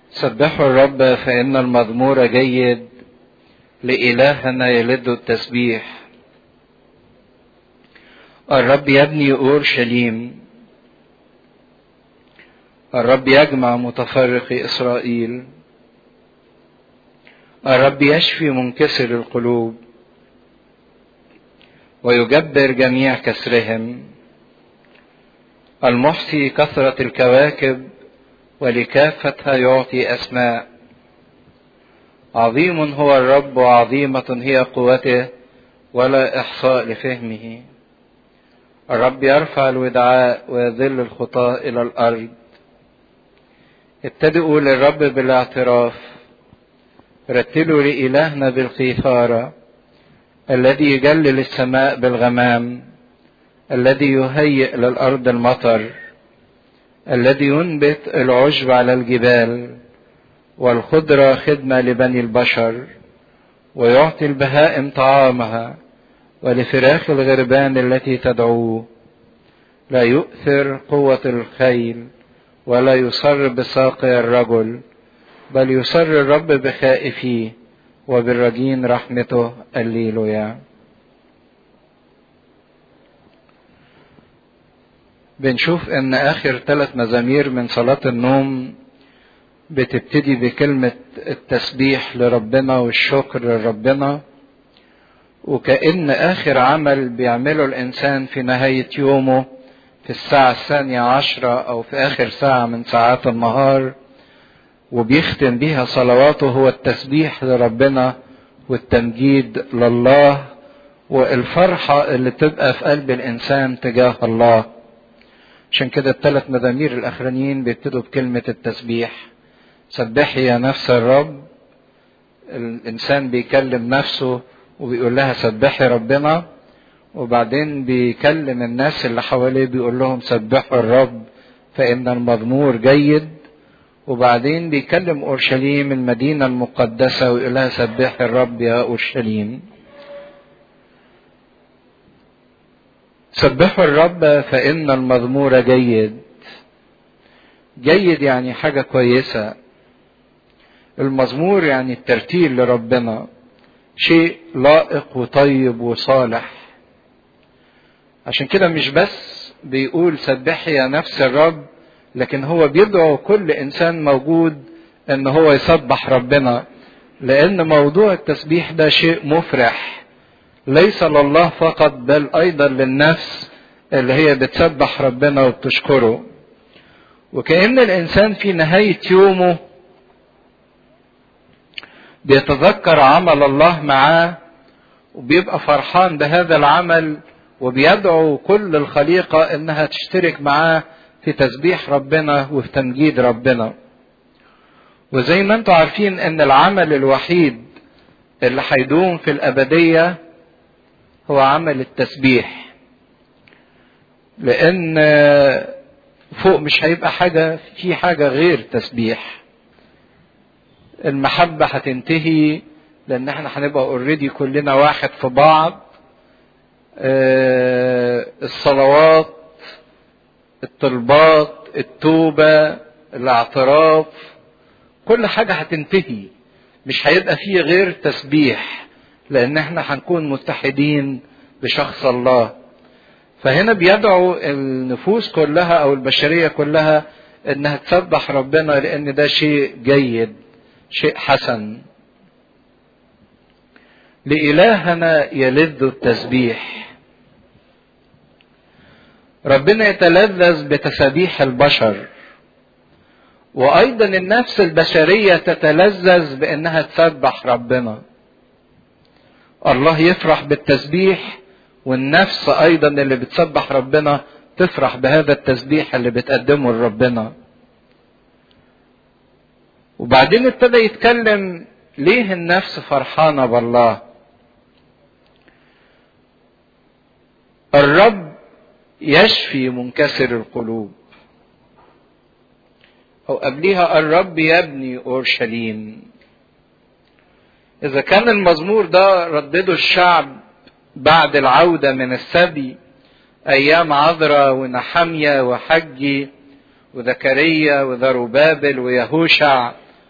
سبحوا الرب فإن المزمور جيد لإلهنا يلد التسبيح الرب يبني أورشليم الرب يجمع متفرق إسرائيل الرب يشفي منكسر القلوب ويجبر جميع كسرهم المحصي كثرة الكواكب ولكافتها يعطي أسماء عظيم هو الرب وعظيمة هي قوته ولا إحصاء لفهمه الرب يرفع الودعاء ويذل الخطاة إلى الأرض ابتدئوا للرب بالاعتراف رتلوا لإلهنا بالقيثارة الذي يجلل السماء بالغمام الذي يهيئ للأرض المطر الذي ينبت العشب على الجبال والخضرة خدمة لبني البشر ويعطي البهائم طعامها ولفراخ الغربان التي تدعوه لا يؤثر قوة الخيل ولا يصر بساقي الرجل بل يصر الرب بخائفيه وبالرجين رحمته الليلويا بنشوف ان اخر ثلاث مزامير من صلاة النوم بتبتدي بكلمة التسبيح لربنا والشكر لربنا وكأن آخر عمل بيعمله الإنسان في نهاية يومه في الساعة الثانية عشرة أو في آخر ساعة من ساعات النهار وبيختم بيها صلواته هو التسبيح لربنا والتمجيد لله والفرحة اللي تبقى في قلب الإنسان تجاه الله عشان كده الثلاث مزامير الأخرانيين بيبتدوا بكلمة التسبيح سبحي يا نفس الرب الإنسان بيكلم نفسه وبيقول لها سبحي ربنا وبعدين بيكلم الناس اللي حواليه بيقول لهم سبحوا الرب فإن المزمور جيد وبعدين بيكلم أورشليم المدينة المقدسة ويقول لها سبحي الرب يا أورشليم سبحوا الرب فإن المزمور جيد جيد يعني حاجة كويسة المزمور يعني الترتيل لربنا شيء لائق وطيب وصالح عشان كده مش بس بيقول سبحي يا نفس الرب لكن هو بيدعو كل انسان موجود ان هو يسبح ربنا لان موضوع التسبيح ده شيء مفرح ليس لله فقط بل ايضا للنفس اللي هي بتسبح ربنا وبتشكره وكأن الانسان في نهاية يومه بيتذكر عمل الله معاه وبيبقى فرحان بهذا العمل وبيدعو كل الخليقة انها تشترك معاه في تسبيح ربنا وفي تمجيد ربنا وزي ما انتم عارفين ان العمل الوحيد اللي هيدوم في الابدية هو عمل التسبيح لان فوق مش هيبقى حاجة في حاجة غير تسبيح المحبة هتنتهي لان احنا هنبقى اوريدي كلنا واحد في بعض الصلوات الطلبات التوبة الاعتراف كل حاجة هتنتهي مش هيبقى فيه غير تسبيح لان احنا هنكون متحدين بشخص الله فهنا بيدعو النفوس كلها او البشرية كلها انها تسبح ربنا لان ده شيء جيد شيء حسن لإلهنا يلذ التسبيح ربنا يتلذذ بتسابيح البشر وايضا النفس البشريه تتلذذ بانها تسبح ربنا الله يفرح بالتسبيح والنفس ايضا اللي بتسبح ربنا تفرح بهذا التسبيح اللي بتقدمه لربنا وبعدين ابتدى يتكلم ليه النفس فرحانه بالله الرب يشفي منكسر القلوب او قبليها الرب يبني اورشليم اذا كان المزمور ده ردده الشعب بعد العوده من السبي ايام عذرا ونحمية وحجي وزكريا وذربابل ويهوشع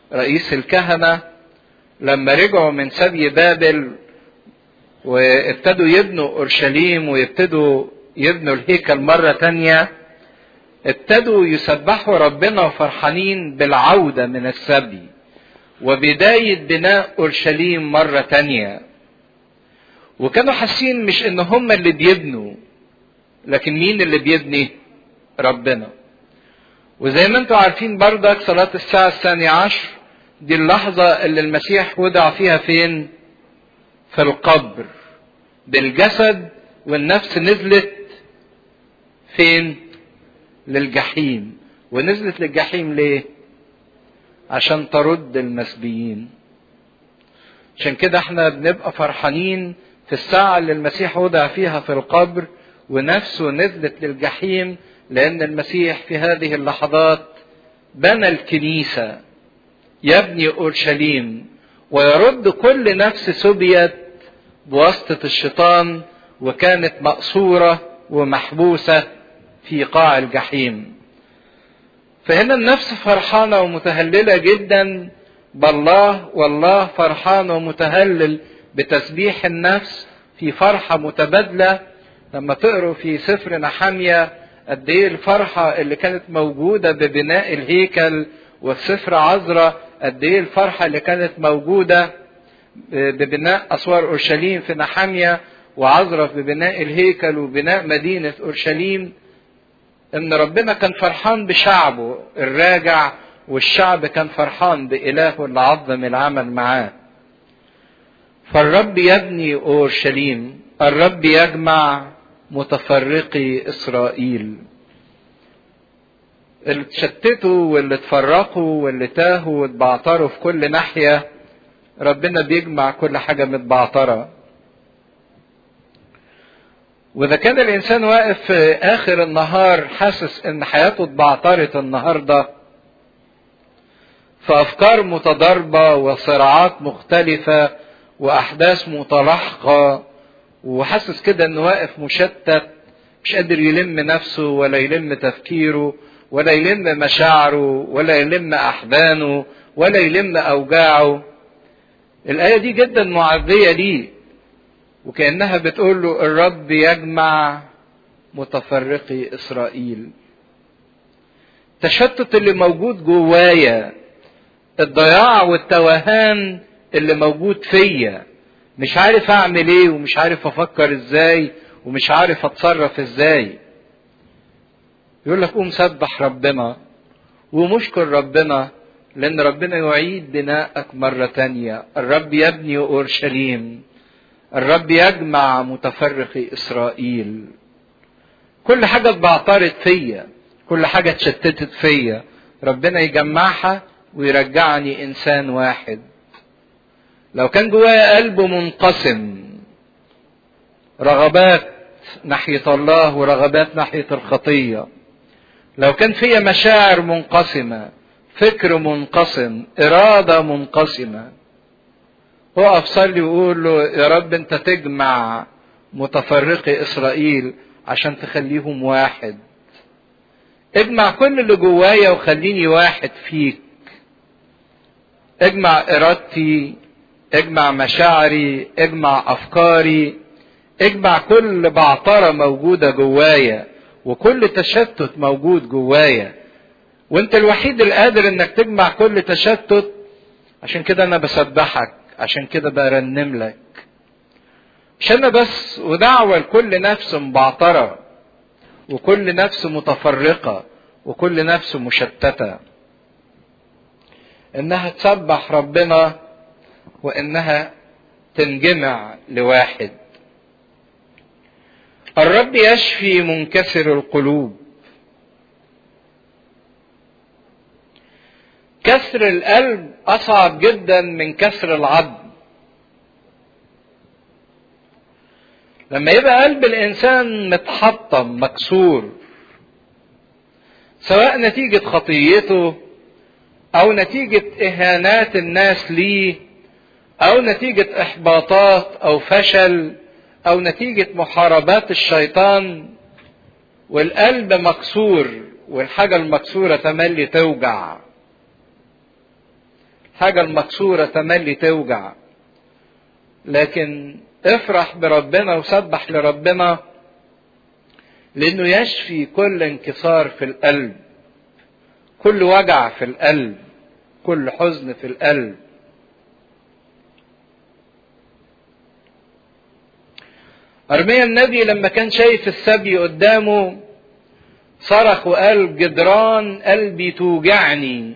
رئيس الكهنة لما رجعوا من سبي بابل وابتدوا يبنوا اورشليم ويبتدوا يبنوا الهيكل مرة تانية ابتدوا يسبحوا ربنا وفرحانين بالعودة من السبي وبداية بناء اورشليم مرة تانية وكانوا حاسين مش ان هم اللي بيبنوا لكن مين اللي بيبني ربنا وزي ما انتم عارفين بردك صلاة الساعة الثانية عشر دي اللحظة اللي المسيح وضع فيها فين في القبر بالجسد والنفس نزلت فين للجحيم ونزلت للجحيم ليه عشان ترد المسبيين عشان كده احنا بنبقى فرحانين في الساعة اللي المسيح وضع فيها في القبر ونفسه نزلت للجحيم لأن المسيح في هذه اللحظات بنى الكنيسة يبني أورشليم ويرد كل نفس سبيت بواسطة الشيطان وكانت مأسورة ومحبوسة في قاع الجحيم فهنا النفس فرحانة ومتهللة جدا بالله والله فرحان ومتهلل بتسبيح النفس في فرحة متبادلة لما تقروا في سفر نحمية قد ايه الفرحة اللي كانت موجودة ببناء الهيكل والسفر عذراء قد ايه الفرحة اللي كانت موجودة ببناء أسوار أورشليم في نحمية وعذراء ببناء الهيكل وبناء مدينة أورشليم إن ربنا كان فرحان بشعبه الراجع والشعب كان فرحان بإلهه اللي عظم العمل معاه فالرب يبني أورشليم الرب يجمع متفرقي إسرائيل اللي اتشتتوا واللي اتفرقوا واللي تاهوا واتبعتروا في كل ناحية ربنا بيجمع كل حاجة متبعترة وإذا كان الإنسان واقف في آخر النهار حاسس إن حياته اتبعترت النهاردة في أفكار متضاربة وصراعات مختلفة وأحداث متلاحقة وحاسس كده إنه واقف مشتت مش قادر يلم نفسه ولا يلم تفكيره ولا يلم مشاعره ولا يلم أحزانه ولا يلم أوجاعه الآية دي جدا معزية ليه وكأنها بتقول له الرب يجمع متفرقي إسرائيل التشتت اللي موجود جوايا الضياع والتوهان اللي موجود فيا مش عارف اعمل ايه ومش عارف افكر ازاي ومش عارف اتصرف ازاي يقول لك قوم سبح ربنا ومشكر ربنا لأن ربنا يعيد بناءك مرة تانية الرب يبني أورشليم الرب يجمع متفرقي إسرائيل كل حاجة اتبعترت فيا كل حاجة اتشتتت فيا ربنا يجمعها ويرجعني إنسان واحد لو كان جوايا قلب منقسم رغبات ناحية الله ورغبات ناحية الخطية لو كان فيا مشاعر منقسمة فكر منقسم إرادة منقسمة اقف صلي وقول له يا رب انت تجمع متفرقي إسرائيل عشان تخليهم واحد اجمع كل اللي جوايا وخليني واحد فيك اجمع إرادتي اجمع مشاعري اجمع أفكاري اجمع كل بعطرة موجودة جوايا وكل تشتت موجود جوايا وانت الوحيد القادر انك تجمع كل تشتت عشان كده انا بسبحك عشان كده برنم لك مش انا بس ودعوة لكل نفس مبعترة وكل نفس متفرقة وكل نفس مشتتة انها تسبح ربنا وانها تنجمع لواحد الرب يشفي منكسر القلوب كسر القلب اصعب جدا من كسر العظم لما يبقى قلب الانسان متحطم مكسور سواء نتيجة خطيته او نتيجة اهانات الناس ليه او نتيجة احباطات او فشل او نتيجة محاربات الشيطان والقلب مكسور والحاجة المكسورة تملي توجع حاجة المكسورة تملي توجع لكن افرح بربنا وسبح لربنا لانه يشفي كل انكسار في القلب كل وجع في القلب كل حزن في القلب أرميا النبي لما كان شايف السبي قدامه صرخ وقال جدران قلبي توجعني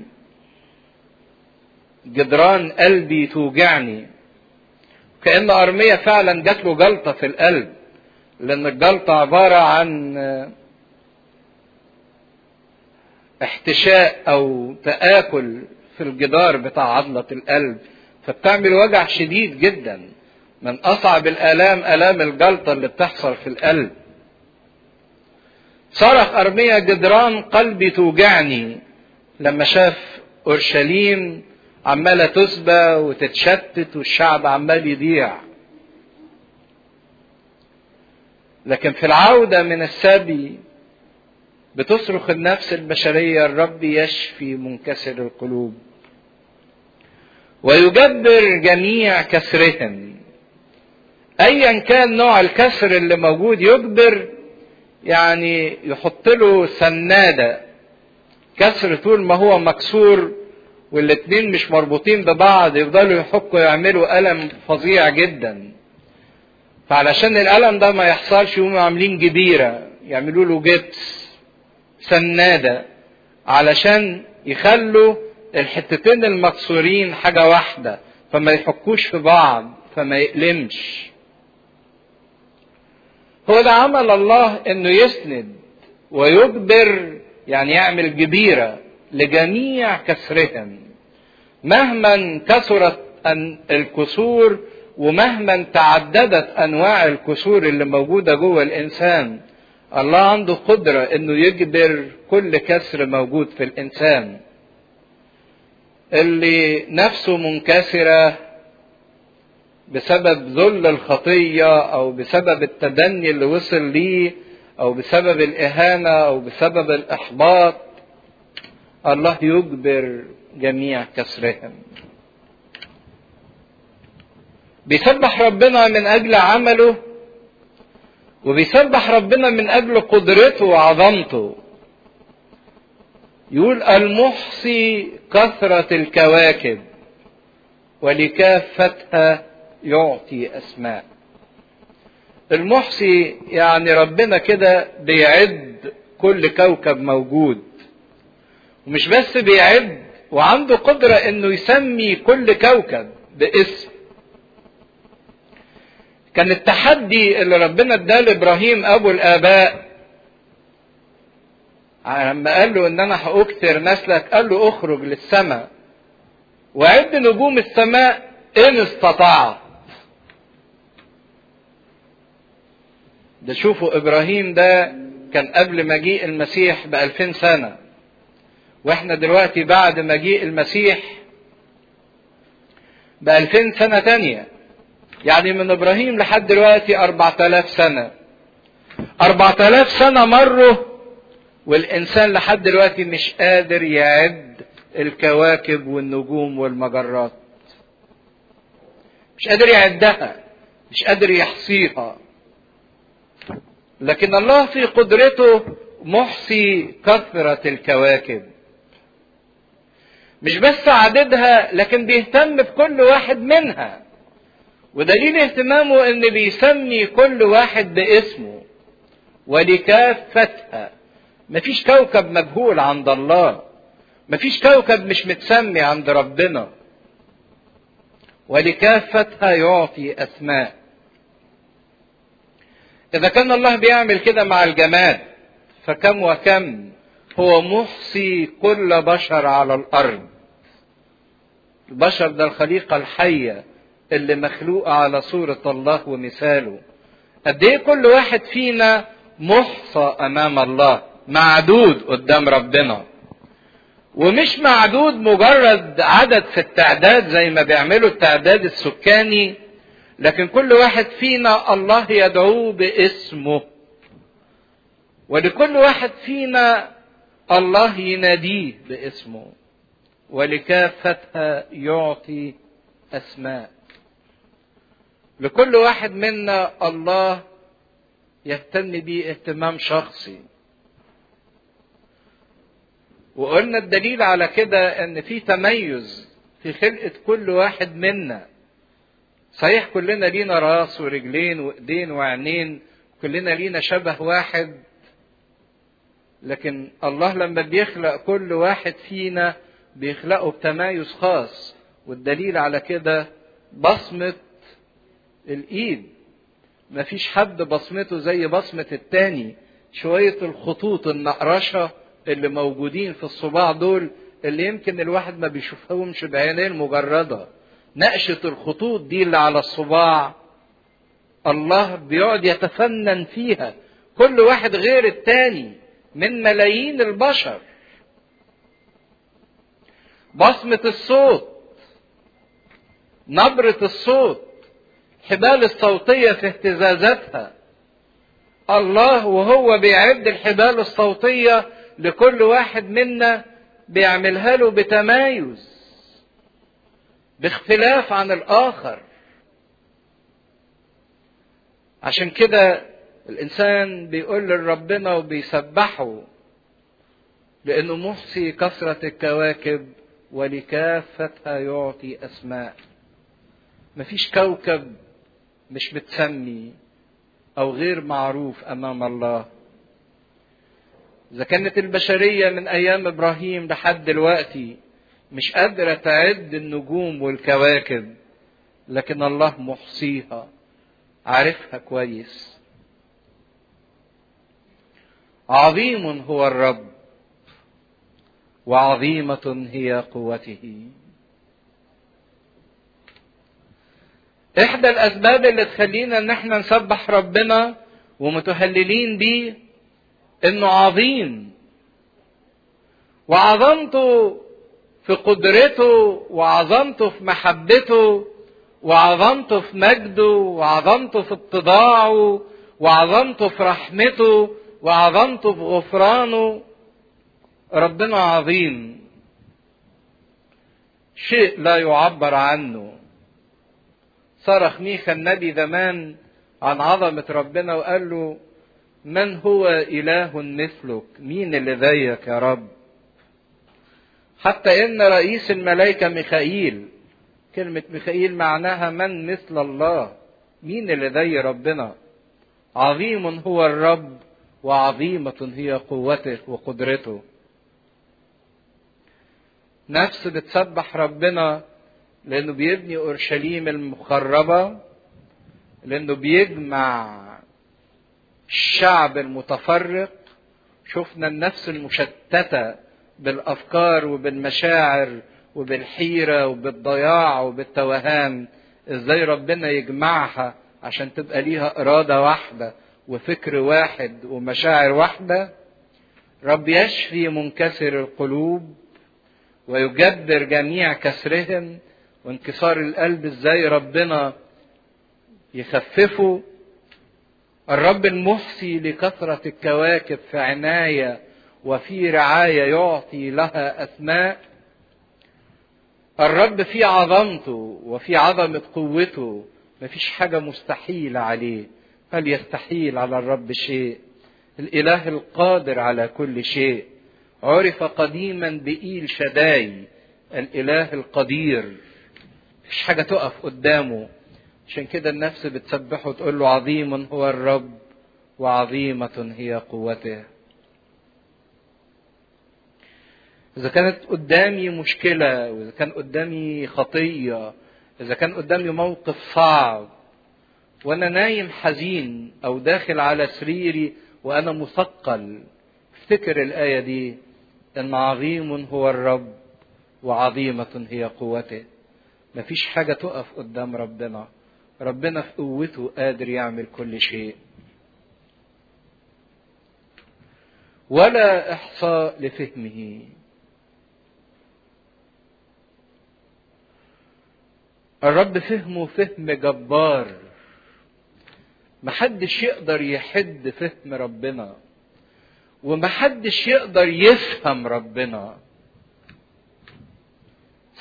جدران قلبي توجعني كأن أرميا فعلا جات له جلطة في القلب لأن الجلطة عبارة عن احتشاء أو تآكل في الجدار بتاع عضلة القلب فبتعمل وجع شديد جدا من أصعب الآلام آلام الجلطة اللي بتحصل في القلب صرخ أرميا جدران قلبي توجعني لما شاف أورشليم عمالة تسبى وتتشتت والشعب عمال يضيع لكن في العودة من السبي بتصرخ النفس البشرية الرب يشفي منكسر القلوب ويجبر جميع كسرهم ايا كان نوع الكسر اللي موجود يجبر يعني يحط له سنادة كسر طول ما هو مكسور والاتنين مش مربوطين ببعض يفضلوا يحكوا يعملوا ألم فظيع جدا فعلشان الألم ده ما يحصلش يقوموا عاملين جبيرة يعملوا له جبس سنادة علشان يخلوا الحتتين المكسورين حاجة واحدة فما يحكوش في بعض فما يقلمش هو ده عمل الله انه يسند ويجبر يعني يعمل جبيرة لجميع كسرهم مهما كثرت الكسور ومهما تعددت انواع الكسور اللي موجودة جوه الانسان الله عنده قدرة انه يجبر كل كسر موجود في الانسان اللي نفسه منكسرة بسبب ذل الخطية أو بسبب التدني اللي وصل ليه أو بسبب الإهانة أو بسبب الإحباط الله يجبر جميع كسرهم بيسبح ربنا من أجل عمله وبيسبح ربنا من أجل قدرته وعظمته يقول المحصي كثرة الكواكب ولكافتها يعطي أسماء المحصي يعني ربنا كده بيعد كل كوكب موجود ومش بس بيعد وعنده قدرة انه يسمي كل كوكب باسم كان التحدي اللي ربنا اداه لابراهيم ابو الاباء لما قال له ان انا هاكثر نسلك قال له اخرج للسماء وعد نجوم السماء ان استطعت ده شوفوا ابراهيم ده كان قبل مجيء المسيح بألفين سنة واحنا دلوقتي بعد مجيء المسيح بألفين سنة تانية يعني من ابراهيم لحد دلوقتي أربعة آلاف سنة أربعة آلاف سنة مروا والإنسان لحد دلوقتي مش قادر يعد الكواكب والنجوم والمجرات مش قادر يعدها مش قادر يحصيها لكن الله في قدرته محصي كثرة الكواكب مش بس عددها لكن بيهتم بكل واحد منها ودليل اهتمامه ان بيسمي كل واحد باسمه ولكافتها مفيش كوكب مجهول عند الله مفيش كوكب مش متسمي عند ربنا ولكافتها يعطي اسماء اذا كان الله بيعمل كده مع الجماد فكم وكم هو محصي كل بشر على الارض البشر ده الخليقه الحيه اللي مخلوقه على صوره الله ومثاله قد ايه كل واحد فينا محصى امام الله معدود قدام ربنا ومش معدود مجرد عدد في التعداد زي ما بيعملوا التعداد السكاني لكن كل واحد فينا الله يدعوه باسمه ولكل واحد فينا الله يناديه باسمه ولكافتها يعطي اسماء لكل واحد منا الله يهتم بيه اهتمام شخصي وقلنا الدليل على كده ان في تميز في خلقة كل واحد منا صحيح كلنا لينا راس ورجلين وايدين وعينين كلنا لينا شبه واحد لكن الله لما بيخلق كل واحد فينا بيخلقه بتمايز خاص والدليل على كده بصمة الايد مفيش حد بصمته زي بصمة التاني شوية الخطوط النقرشة اللي موجودين في الصباع دول اللي يمكن الواحد ما بيشوفهمش بعينيه المجردة نقشة الخطوط دي اللي على الصباع الله بيقعد يتفنن فيها كل واحد غير التاني من ملايين البشر بصمة الصوت نبرة الصوت الحبال الصوتية في اهتزازاتها الله وهو بيعد الحبال الصوتية لكل واحد منا بيعملها له بتمايز باختلاف عن الآخر عشان كده الإنسان بيقول لربنا وبيسبحه لأنه محصي كثرة الكواكب ولكافتها يعطي أسماء مفيش كوكب مش متسمي أو غير معروف أمام الله إذا كانت البشرية من أيام إبراهيم لحد دلوقتي مش قادرة تعد النجوم والكواكب لكن الله محصيها عارفها كويس عظيم هو الرب وعظيمة هي قوته احدى الاسباب اللي تخلينا ان احنا نسبح ربنا ومتهللين بيه انه عظيم وعظمته في قدرته وعظمته في محبته وعظمته في مجده وعظمته في اتضاعه وعظمته في رحمته وعظمته في غفرانه ربنا عظيم شيء لا يعبر عنه صرخ ميخا النبي زمان عن عظمة ربنا وقال له من هو إله مثلك مين اللي زيك يا رب حتى إن رئيس الملائكة ميخائيل كلمة ميخائيل معناها من مثل الله مين اللي زي ربنا عظيم هو الرب وعظيمة هي قوته وقدرته نفس بتسبح ربنا لأنه بيبني أورشليم المخربة لأنه بيجمع الشعب المتفرق شفنا النفس المشتتة بالأفكار وبالمشاعر وبالحيرة وبالضياع وبالتوهان ازاي ربنا يجمعها عشان تبقى ليها إرادة واحدة وفكر واحد ومشاعر واحدة رب يشفي منكسر القلوب ويجبر جميع كسرهم وانكسار القلب ازاي ربنا يخففه الرب المحصي لكثرة الكواكب في عناية وفي رعاية يعطي لها أسماء الرب في عظمته وفي عظمة قوته مفيش حاجة مستحيلة عليه هل يستحيل على الرب شيء الإله القادر على كل شيء عرف قديما بإيل شداي الإله القدير مفيش حاجة تقف قدامه عشان كده النفس بتسبحه وتقول له عظيم هو الرب وعظيمة هي قوته إذا كانت قدامي مشكلة وإذا كان قدامي خطية إذا كان قدامي موقف صعب وأنا نايم حزين أو داخل على سريري وأنا مثقل افتكر الآية دي إن عظيم هو الرب وعظيمة هي قوته مفيش حاجة تقف قدام ربنا ربنا في قوته قادر يعمل كل شيء ولا إحصاء لفهمه الرب فهمه فهم جبار محدش يقدر يحد فهم ربنا ومحدش يقدر يفهم ربنا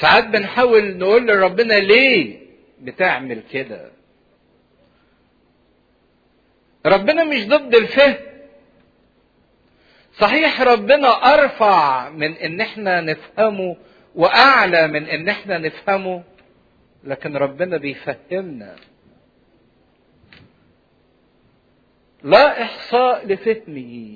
ساعات بنحاول نقول لربنا ليه بتعمل كده ربنا مش ضد الفهم صحيح ربنا ارفع من ان احنا نفهمه واعلى من ان احنا نفهمه لكن ربنا بيفهمنا لا احصاء لفهمه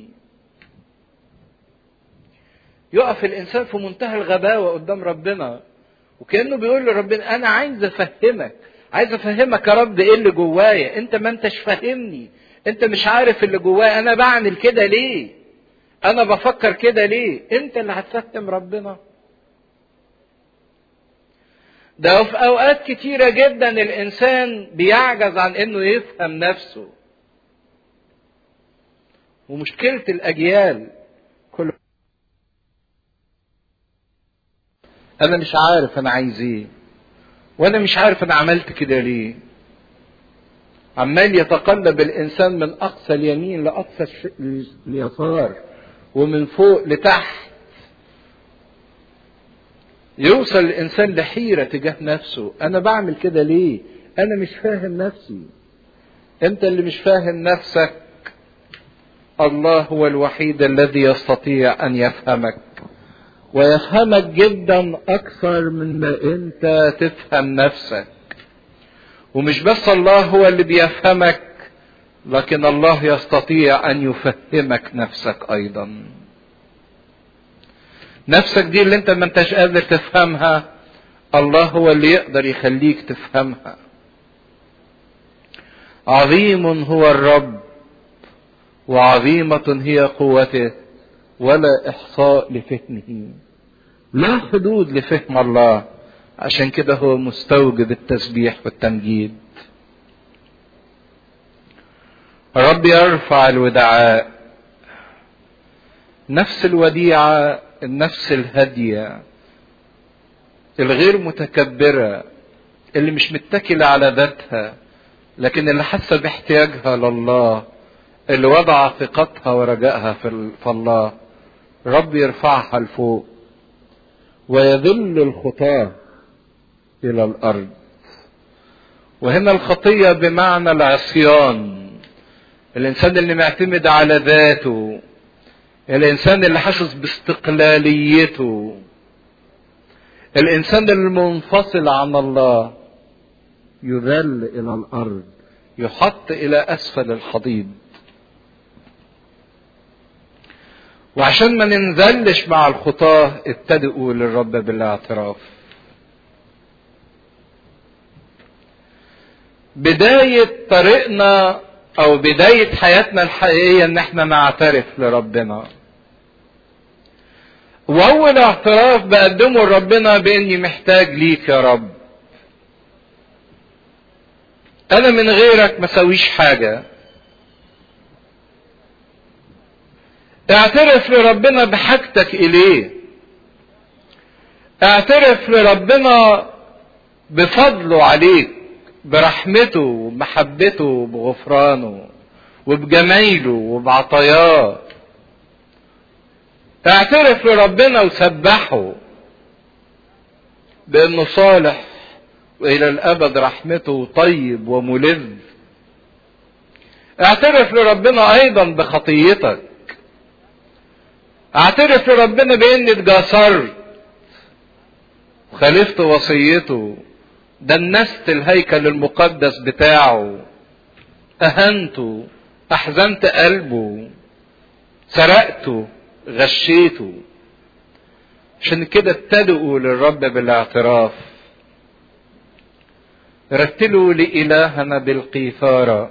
يقف الانسان في منتهى الغباوه قدام ربنا وكانه بيقول لربنا انا عايز افهمك عايز افهمك يا رب ايه اللي جوايا انت ما انتش فاهمني انت مش عارف اللي جوايا انا بعمل كده ليه انا بفكر كده ليه انت اللي هتفهم ربنا ده في اوقات كتيرة جدا الانسان بيعجز عن انه يفهم نفسه ومشكلة الاجيال كل انا مش عارف انا عايز ايه وانا مش عارف انا عملت كده ليه عمال يتقلب الانسان من اقصى اليمين لاقصى اليسار ومن فوق لتحت يوصل الانسان لحيره تجاه نفسه انا بعمل كده ليه انا مش فاهم نفسي انت اللي مش فاهم نفسك الله هو الوحيد الذي يستطيع ان يفهمك ويفهمك جدا اكثر مما انت تفهم نفسك ومش بس الله هو اللي بيفهمك لكن الله يستطيع ان يفهمك نفسك ايضا نفسك دي اللي انت ما انتش قادر تفهمها الله هو اللي يقدر يخليك تفهمها عظيم هو الرب وعظيمة هي قوته ولا إحصاء لفهمه لا حدود لفهم الله عشان كده هو مستوجب التسبيح والتمجيد الرب يرفع الودعاء نفس الوديعة النفس الهادية الغير متكبرة اللي مش متكلة على ذاتها لكن اللي حاسة باحتياجها لله اللي وضع ثقتها ورجائها في الله رب يرفعها لفوق ويذل الخطاه الى الارض وهنا الخطيه بمعنى العصيان الانسان اللي معتمد على ذاته الانسان اللي حاسس باستقلاليته الانسان المنفصل عن الله يذل الى الارض يحط الى اسفل الحضيض وعشان ما ننزلش مع الخطاه ابتدئوا للرب بالاعتراف بداية طريقنا أو بداية حياتنا الحقيقية إن إحنا نعترف لربنا. وأول اعتراف بقدمه لربنا بإني محتاج ليك يا رب. أنا من غيرك ما سويش حاجة. اعترف لربنا بحاجتك إليه. اعترف لربنا بفضله عليك. برحمته وبمحبته وبغفرانه وبجمايله وبعطاياه اعترف لربنا وسبحه بانه صالح والى الابد رحمته طيب وملذ اعترف لربنا ايضا بخطيتك اعترف لربنا باني اتجاسرت وخالفت وصيته دنست الهيكل المقدس بتاعه اهنته احزنت قلبه سرقته غشيته عشان كده ابتدئوا للرب بالاعتراف رتلوا لإلهنا بالقيثارة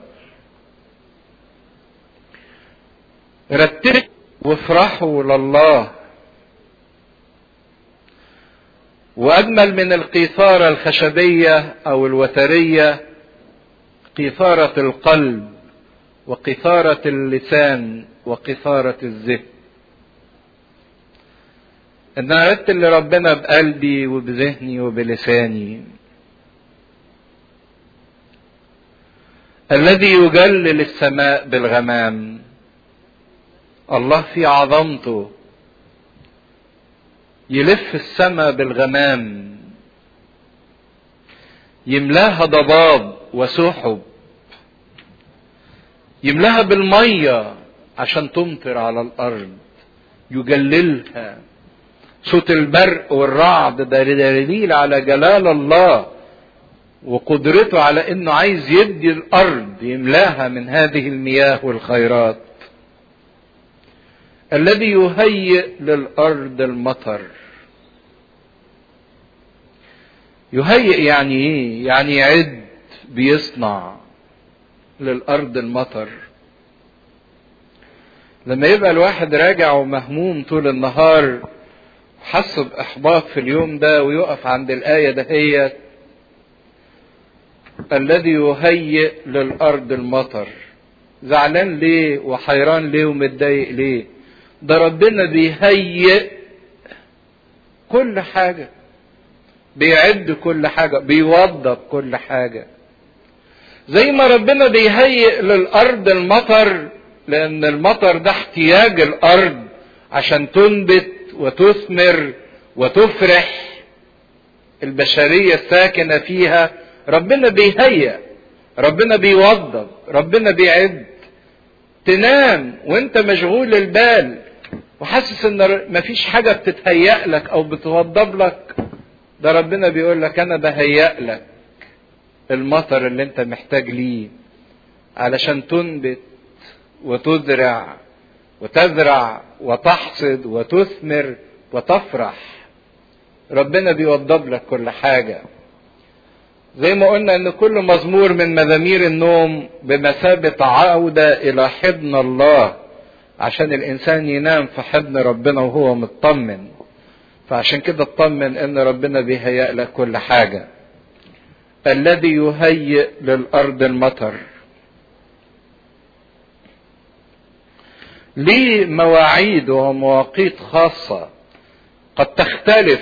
رتلوا وافرحوا لله واجمل من القيثاره الخشبيه او الوتريه قيثاره القلب وقيثاره اللسان وقيثاره الذهن ان ارتل لربنا بقلبي وبذهني وبلساني الذي يجلل السماء بالغمام الله في عظمته يلف السماء بالغمام يملاها ضباب وسحب يملاها بالميه عشان تمطر على الارض يجللها صوت البرق والرعد ده دليل على جلال الله وقدرته على انه عايز يدي الارض يملاها من هذه المياه والخيرات الذي يهيئ للارض المطر يهيئ يعني ايه يعني يعد بيصنع للارض المطر لما يبقى الواحد راجع ومهموم طول النهار حس باحباط في اليوم ده ويقف عند الايه دهيت الذي يهيئ للارض المطر زعلان ليه وحيران ليه ومتضايق ليه ده ربنا بيهيئ كل حاجه بيعد كل حاجه بيوضب كل حاجه زي ما ربنا بيهيئ للارض المطر لان المطر ده احتياج الارض عشان تنبت وتثمر وتفرح البشريه الساكنه فيها ربنا بيهيئ ربنا بيوضب ربنا بيعد تنام وانت مشغول البال وحاسس ان مفيش حاجه بتتهيأ لك او بتوضب لك ده ربنا بيقول لك انا بهيأ لك المطر اللي انت محتاج ليه علشان تنبت وتزرع وتزرع وتحصد وتثمر وتفرح ربنا بيوضب لك كل حاجه زي ما قلنا ان كل مزمور من مزامير النوم بمثابة عودة الى حضن الله عشان الانسان ينام في حضن ربنا وهو مطمن فعشان كده اطمن ان ربنا بيهيأ لك كل حاجة الذي يهيئ للارض المطر ليه مواعيد ومواقيت خاصة قد تختلف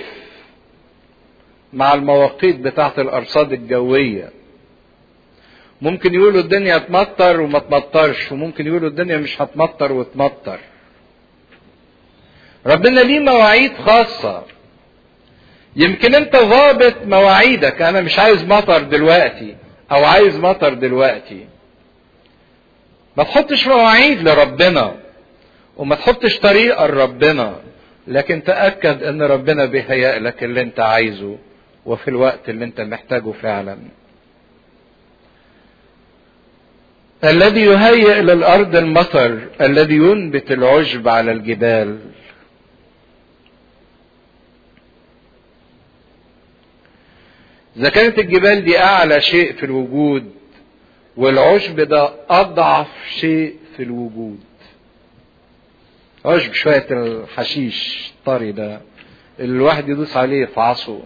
مع المواقيت بتاعت الارصاد الجوية ممكن يقولوا الدنيا تمطر وما تمطرش وممكن يقولوا الدنيا مش هتمطر وتمطر ربنا ليه مواعيد خاصة يمكن انت ضابط مواعيدك انا مش عايز مطر دلوقتي او عايز مطر دلوقتي ما تحطش مواعيد لربنا وما تحطش طريقة لربنا لكن تأكد ان ربنا بيهيأ لك اللي انت عايزه وفي الوقت اللي انت محتاجه فعلا الذي يهيئ للارض المطر الذي ينبت العشب على الجبال اذا كانت الجبال دي اعلى شيء في الوجود والعشب ده اضعف شيء في الوجود عشب شوية الحشيش الطري ده اللي الواحد يدوس عليه في عصره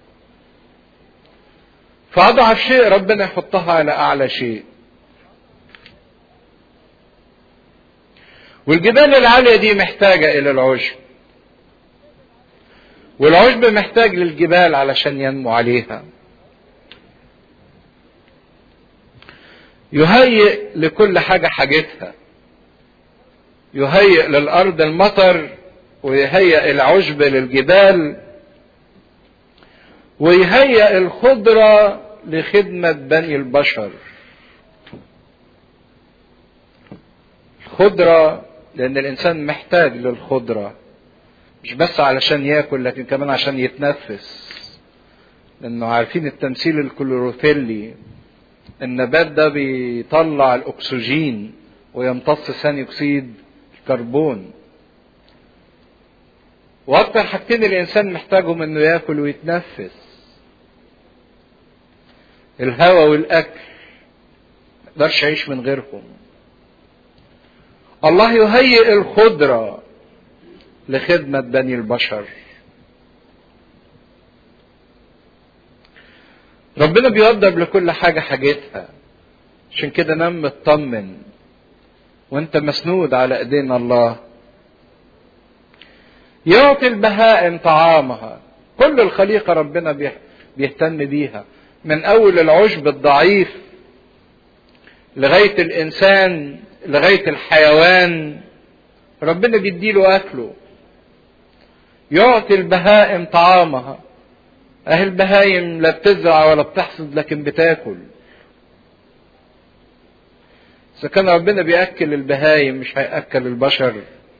فأضعف شيء ربنا يحطها على أعلى شيء والجبال العالية دي محتاجة إلى العشب والعشب محتاج للجبال علشان ينمو عليها يهيئ لكل حاجة حاجتها يهيئ للأرض المطر ويهيئ العشب للجبال ويهيئ الخضرة لخدمة بني البشر الخضرة لأن الإنسان محتاج للخضرة مش بس علشان ياكل لكن كمان عشان يتنفس لأنه عارفين التمثيل الكلوروفيلي النبات ده بيطلع الأكسجين ويمتص ثاني أكسيد الكربون واكتر حاجتين الانسان محتاجهم انه ياكل ويتنفس الهواء والاكل ما يقدرش يعيش من غيرهم الله يهيئ الخضرة لخدمة بني البشر ربنا بيوضب لكل حاجة حاجتها عشان كده نام مطمن وانت مسنود على ايدين الله يعطي البهائم طعامها كل الخليقة ربنا بيهتم بيها من أول العشب الضعيف لغاية الإنسان لغاية الحيوان ربنا بيديله أكله يعطي البهائم طعامها اهي البهايم لا بتزرع ولا بتحصد لكن بتاكل اذا كان ربنا بياكل البهايم مش هياكل البشر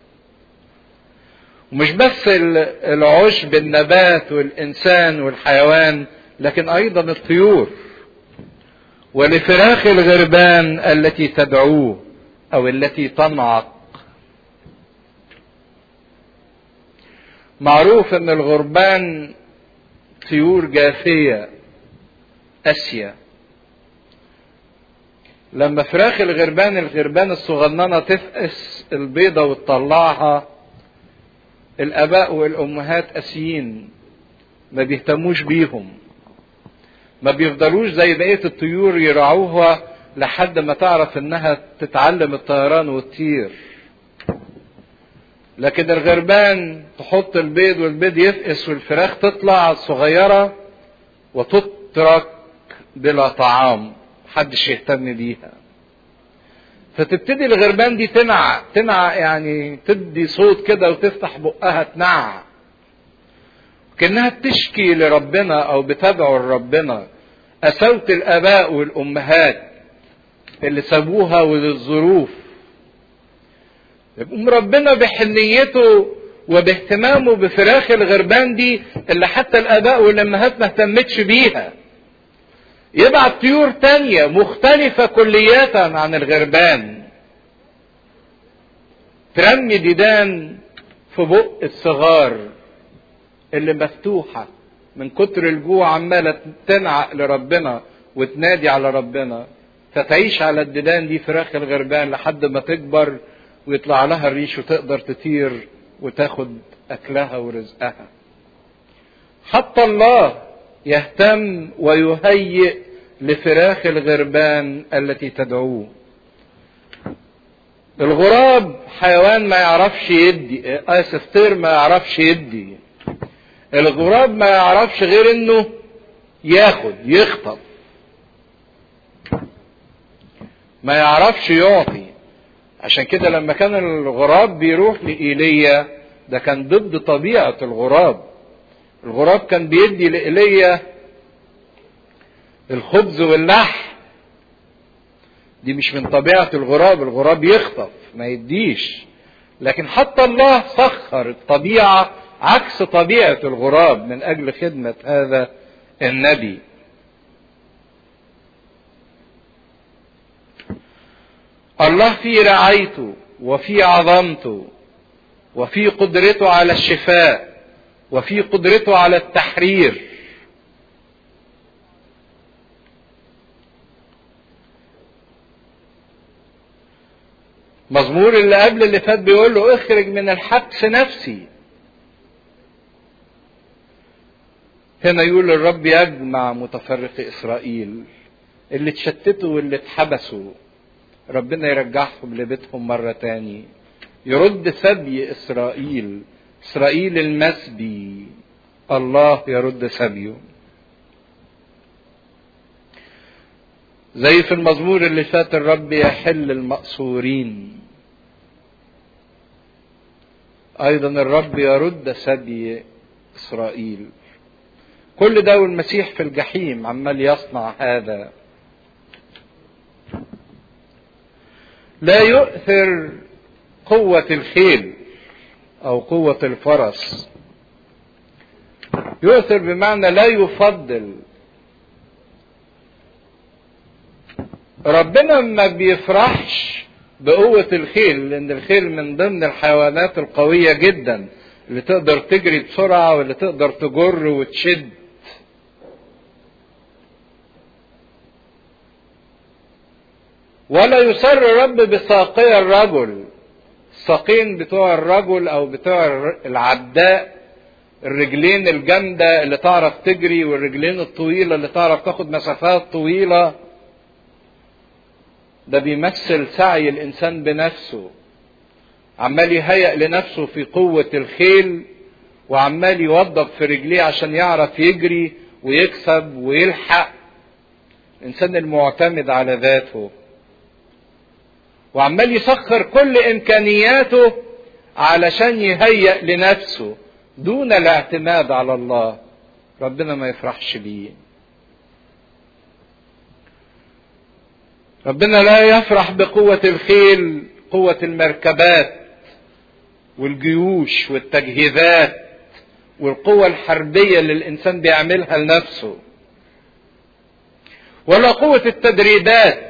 ومش بس العشب النبات والانسان والحيوان لكن ايضا الطيور ولفراخ الغربان التي تدعوه او التي تنعق معروف ان الغربان طيور جافيه اسيا لما فراخ الغربان الغربان الصغننه تفقس البيضه وتطلعها الاباء والامهات اسيين ما بيهتموش بيهم ما بيفضلوش زي بقيه الطيور يرعوها لحد ما تعرف انها تتعلم الطيران وتطير لكن الغربان تحط البيض والبيض يفقس والفراخ تطلع صغيرة وتترك بلا طعام محدش يهتم بيها فتبتدي الغربان دي تنع تنع يعني تدي صوت كده وتفتح بقها تنع كأنها بتشكي لربنا أو بتدعو لربنا قساوة الآباء والأمهات اللي سابوها وللظروف يقوم ربنا بحنيته وباهتمامه بفراخ الغربان دي اللي حتى الآباء والأمهات ما اهتمتش بيها يبعت طيور تانية مختلفة كلياتا عن الغربان ترمي ديدان في بق الصغار اللي مفتوحة من كتر الجوع عمالة تنعق لربنا وتنادي على ربنا فتعيش على الديدان دي فراخ الغربان لحد ما تكبر ويطلع لها الريش وتقدر تطير وتاخد أكلها ورزقها حتى الله يهتم ويهيئ لفراخ الغربان التي تدعوه الغراب حيوان ما يعرفش يدي اسف طير ما يعرفش يدي الغراب ما يعرفش غير انه ياخد يخطف ما يعرفش يعطي عشان كده لما كان الغراب بيروح لإيليا ده كان ضد طبيعة الغراب الغراب كان بيدي لإيليا الخبز واللحم دي مش من طبيعة الغراب الغراب يخطف ما يديش لكن حتى الله سخر الطبيعة عكس طبيعة الغراب من أجل خدمة هذا النبي الله في رعايته وفي عظمته وفي قدرته على الشفاء وفي قدرته على التحرير مزمور اللي قبل اللي فات بيقول له اخرج من الحبس نفسي هنا يقول الرب يجمع متفرق اسرائيل اللي اتشتتوا واللي اتحبسوا ربنا يرجعهم لبيتهم مرة تاني يرد سبي إسرائيل إسرائيل المسبي الله يرد سبيه زي في المزمور اللي فات الرب يحل المقصورين أيضا الرب يرد سبي إسرائيل كل ده والمسيح في الجحيم عمال يصنع هذا لا يؤثر قوة الخيل أو قوة الفرس يؤثر بمعنى لا يفضل ربنا ما بيفرحش بقوة الخيل لأن الخيل من ضمن الحيوانات القوية جدا اللي تقدر تجري بسرعة واللي تقدر تجر وتشد ولا يسر الرب بساقي الرجل الساقين بتوع الرجل او بتوع العداء الرجلين الجامدة اللي تعرف تجري والرجلين الطويلة اللي تعرف تاخد مسافات طويلة ده بيمثل سعي الانسان بنفسه عمال يهيأ لنفسه في قوة الخيل وعمال يوضب في رجليه عشان يعرف يجري ويكسب ويلحق الانسان المعتمد على ذاته وعمال يسخر كل امكانياته علشان يهيأ لنفسه دون الاعتماد على الله ربنا ما يفرحش بيه ربنا لا يفرح بقوة الخيل قوة المركبات والجيوش والتجهيزات والقوة الحربية اللي الإنسان بيعملها لنفسه ولا قوة التدريبات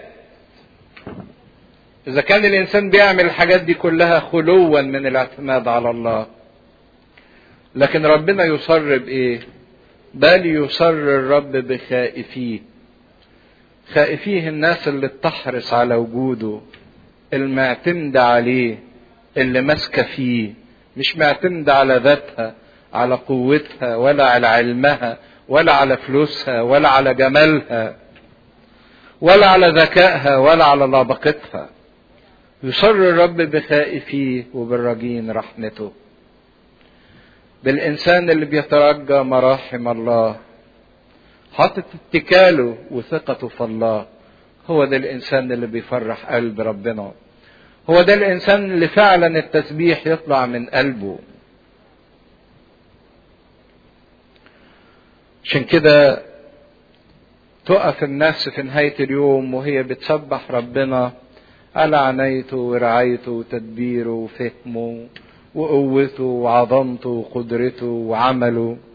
إذا كان الإنسان بيعمل الحاجات دي كلها خلوا من الاعتماد على الله لكن ربنا يصر بإيه؟ بل يصر الرب بخائفيه خائفيه الناس اللي بتحرص على وجوده المعتمدة عليه اللي ماسكة فيه مش معتمدة على ذاتها على قوتها ولا على علمها ولا على فلوسها ولا على جمالها ولا على ذكائها ولا على لبقتها يصر الرب بخائفيه وبالرجين رحمته بالإنسان اللي بيترجى مراحم الله حاطط اتكاله وثقته في الله هو ده الإنسان اللي بيفرح قلب ربنا هو ده الإنسان اللي فعلا التسبيح يطلع من قلبه عشان كده تقف النفس في نهاية اليوم وهي بتسبح ربنا على عنايته ورعايته وتدبيره وفهمه وقوته وعظمته وقدرته وعمله